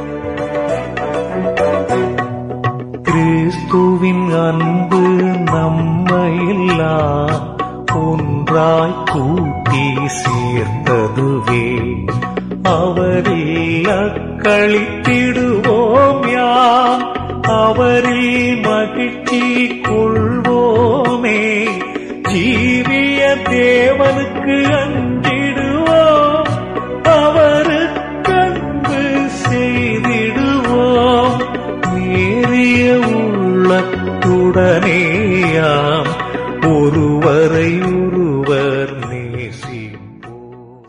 கிறிஸ்துவின் அன்பு நம்மையெல்லாம் ஒன்றாய் கூட்டி சேர்த்ததுவே அவரில் அக்களித்திடுவோம் யாம் அவரில் மகிழ்ச்சி கொள்வோமே ஜீவிய தேவனுக்கு அஞ்சிடுவோம் அவருக்கு அன்பு செய்திடுவோம் நேரிய உள்ளத்துடனேயாம் ஒருவரை ஒருவர் நேசிப்போம்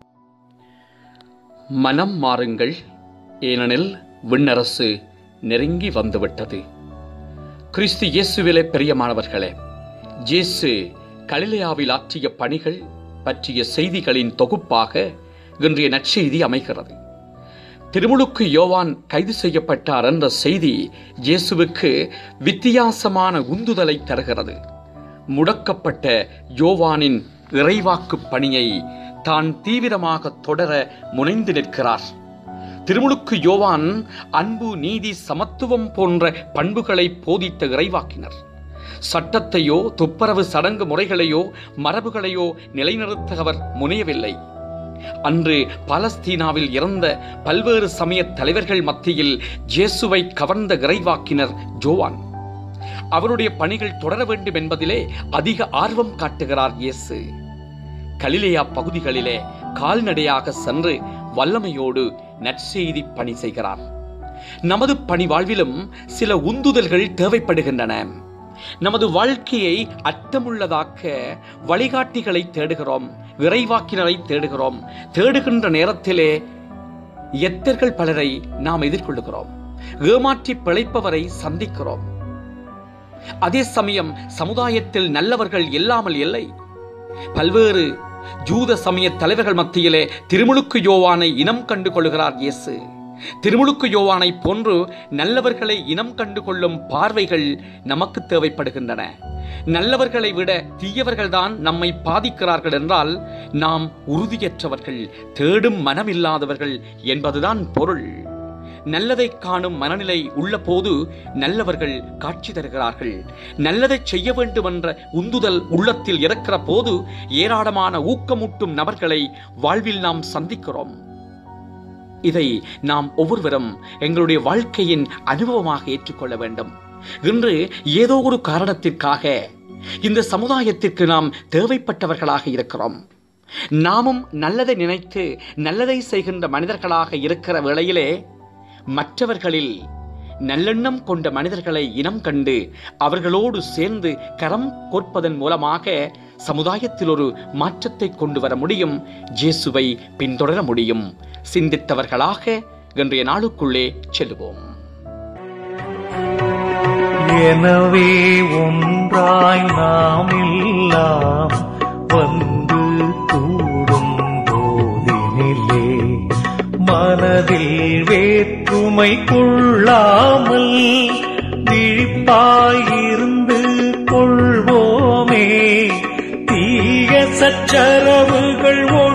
மனம் மாறுங்கள் ஏனெனில் விண்ணரசு நெருங்கி வந்துவிட்டது கிறிஸ்து இயேசுவிலே பிரியமானவர்களே இயேசு கலிலேயாவில் ஆற்றிய பணிகள் பற்றிய செய்திகளின் தொகுப்பாக இன்றைய நற்செய்தி அமைகிறது திருமுழுக்கு யோவான் கைது செய்யப்பட்டார் என்ற செய்தி இயேசுவுக்கு வித்தியாசமான உந்துதலை தருகிறது முடக்கப்பட்ட யோவானின் இறைவாக்கு பணியை தான் தீவிரமாக தொடர முனைந்து நிற்கிறார் திருமுழுக்கு யோவான் அன்பு நீதி சமத்துவம் போன்ற பண்புகளை போதித்த இறைவாக்கினர் சட்டத்தையோ துப்புரவு சடங்கு முறைகளையோ மரபுகளையோ நிலைநிறுத்த அவர் முனையவில்லை அன்று பாலஸ்தீனாவில் இறந்த பல்வேறு சமய தலைவர்கள் மத்தியில் இயேசுவை கவர்ந்த இறைவாக்கினர் ஜோவான் அவருடைய பணிகள் தொடர வேண்டும் என்பதிலே அதிக ஆர்வம் காட்டுகிறார் இயேசு கலிலேயா பகுதிகளிலே கால்நடையாக சென்று வல்லமையோடு நற்செய்தி பணி செய்கிறார் நமது பணி வாழ்விலும் சில உந்துதல்கள் தேவைப்படுகின்றன நமது வாழ்க்கையை அர்த்தமுள்ளதாக்க வழிகாட்டிகளை தேடுகிறோம் இறைவாக்கினரை தேடுகிறோம் தேடுகின்ற நேரத்திலே எத்தர்கள் பலரை நாம் எதிர்கொள்ளுகிறோம் ஏமாற்றி பிழைப்பவரை சந்திக்கிறோம் அதே சமயம் சமுதாயத்தில் நல்லவர்கள் இல்லாமல் இல்லை பல்வேறு ஜூத சமய தலைவர்கள் மத்தியிலே திருமுழுக்கு யோவானை இனம் கண்டு கொள்கிறார் இயேசு திருமுழுக்கு யோவானை போன்று நல்லவர்களை இனம் கண்டு கொள்ளும் பார்வைகள் நமக்கு தேவைப்படுகின்றன நல்லவர்களை விட தீயவர்கள்தான் நம்மை பாதிக்கிறார்கள் என்றால் நாம் உறுதியற்றவர்கள் தேடும் மனமில்லாதவர்கள் என்பதுதான் பொருள் நல்லதை காணும் மனநிலை உள்ள போது நல்லவர்கள் காட்சி தருகிறார்கள் நல்லதை செய்ய வேண்டும் என்ற உந்துதல் உள்ளத்தில் இருக்கிற போது ஏராளமான ஊக்கமூட்டும் நபர்களை வாழ்வில் நாம் சந்திக்கிறோம் இதை நாம் ஒவ்வொருவரும் எங்களுடைய வாழ்க்கையின் அனுபவமாக ஏற்றுக்கொள்ள வேண்டும் இன்று ஏதோ ஒரு காரணத்திற்காக இந்த சமுதாயத்திற்கு நாம் தேவைப்பட்டவர்களாக இருக்கிறோம் நாமும் நல்லதை நினைத்து நல்லதை செய்கின்ற மனிதர்களாக இருக்கிற வேளையிலே மற்றவர்களில் நல்லெண்ணம் கொண்ட மனிதர்களை இனம் கண்டு அவர்களோடு சேர்ந்து கரம் கோர்ப்பதன் மூலமாக சமுதாயத்தில் ஒரு மாற்றத்தை கொண்டு வர முடியும் இயேசுவை பின்தொடர முடியும் சிந்தித்தவர்களாக இன்றைய நாளுக்குள்ளே செல்லுவோம் எனவே ஒன்றாய் நாம் எல்லாம் வந்து கூடும் போதினிலே மனதில் வேற்றுமை கொள்ளாமல் விழிப்பாயிருந்து கொள்வோமே தீய சச்சரவுகள் ஒழி